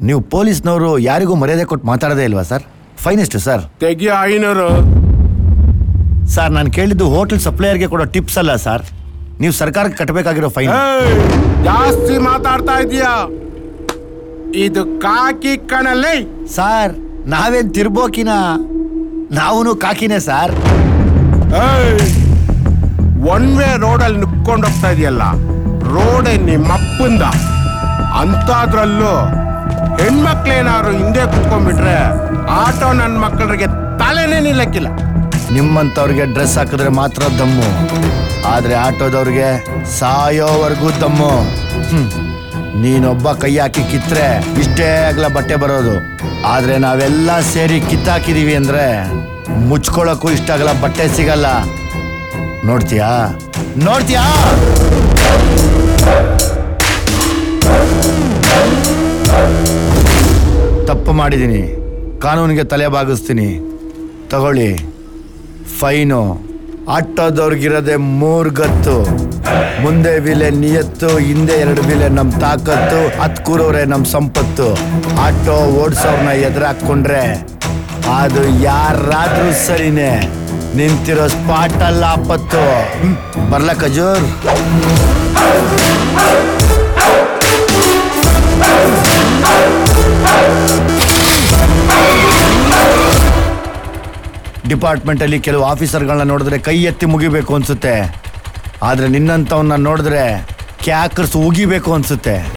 ನೀವು ಪೊಲೀಸ್ನವರು ಯಾರಿಗೂ ಮರ್ಯಾದೆ ಕೊಟ್ಟು ಮಾತಾಡೋದೇ ಇಲ್ವಾ ಸರ್ ಫೈನ್ ಎಷ್ಟು ಸರ್ ತೆಗಿಯ ಐನೂರು ಸರ್ ನಾನು ಕೇಳಿದ್ದು ಹೋಟೆಲ್ ಸಪ್ಲೈಯರ್ಗೆ ಕೊಡೋ ಟಿಪ್ಸ್ ಅಲ್ಲ ಸರ್ ನೀವು ಸರ್ಕಾರಕ್ಕೆ ಕಟ್ಟಬೇಕಾಗಿರೋ ಫೈನ್ ಏಯ್, ಜಾಸ್ತಿ ಮಾತಾಡ್ತಾ ಇದೀಯಾ ಇದು ಕಾಕಿ ಕಣಲ್ಲೇ ಸರ್ ನಾವೇನ್ ತಿರ್ಬೋಕಿನ ನಾವೂನು ಕಾಕಿನೇ ಸರ್ ಒನ್ ವೇ ರೋಡಲ್ಲಿ ನುಕ್ಕೊಂಡು ಹೋಗ್ತಾ ಇದೆಯಲ್ಲ ರೋಡೇ ನಿಮ್ಮಪ್ಪಂದ ಅಂತಾದ್ರಲ್ಲೂ ಹೆಣ್ಮಕ್ಳೇನಾದ್ರು ಹಿಂದೆ ಕುತ್ಕೊಂಡ್ಬಿಟ್ರೆ ಆಟೋ ನನ್ನ ಮಕ್ಕಳಿಗೆ ತಲೆನೇ ನಿಲ್ಲಕ್ಕಿಲ್ಲ ನಿಮ್ಮಂಥವ್ರಿಗೆ ಡ್ರೆಸ್ ಹಾಕಿದ್ರೆ ಮಾತ್ರ ದಮ್ಮು ಆದ್ರೆ ಆಟೋದವ್ರಿಗೆ ಸಾಯೋವರೆಗೂ ದಮ್ಮು ಹ್ಮ್. ನೀನೊಬ್ಬ ಕೈ ಹಾಕಿ ಕಿತ್ರೆ ಇಷ್ಟೇ ಆಗ್ಲ ಬಟ್ಟೆ ಬರೋದು ಆದ್ರೆ ನಾವೆಲ್ಲ ಸೇರಿ ಕಿತ್ತಾಕಿದೀವಿ ಅಂದ್ರೆ ಮುಚ್ಕೊಳಕ್ಕೂ ಇಷ್ಟ ಆಗಲ್ಲ ಬಟ್ಟೆ ಸಿಗಲ್ಲ ನೋಡ್ತೀಯಾ ನೋಡ್ತೀಯಾ ತಪ್ಪು ಮಾಡಿದ್ದೀನಿ ಕಾನೂನಿಗೆ ತಲೆ ಬಾಗಿಸ್ತೀನಿ ತಗೊಳ್ಳಿ ಫೈನು ಆಟೋದವ್ರಿಗಿರೋದೆ ಮೂರ್ ಗತ್ತು ಮುಂದೆ ವಿಲೆ ನಿಯತ್ತು ಹಿಂದೆ ಎರಡು ವಿಲೆ ನಮ್ ತಾಕತ್ತು ಹತ್ ಕೂರವ್ರೆ ನಮ್ ಸಂಪತ್ತು ಆಟೋ ಓಡ್ಸೋರ್ನ ಎದುರಾಕೊಂಡ್ರೆ ಅದು ಯಾರಾದ್ರೂ ಸರಿನೇ ನಿಂತಿರೋ ಸ್ಪಾಟ್ ಅಲ್ಲ ಆಪತ್ತು ಹ್ಮ್, ಬರ್ಲಾ ಖಜೂರ್ ಡಿಪಾರ್ಟ್ಮೆಂಟ್ ಅಲ್ಲಿ ಕೆಲವು ಆಫೀಸರ್ಗಳನ್ನ ನೋಡಿದ್ರೆ ಕೈ ಎತ್ತಿ ಮುಗಿಬೇಕು ಅನ್ಸುತ್ತೆ ಆದ್ರೆ ನಿನ್ನಂತವನ್ನ ನೋಡಿದ್ರೆ ಕ್ಯಾಕರ್ಸ್ ಉಗಿಬೇಕು ಅನ್ಸುತ್ತೆ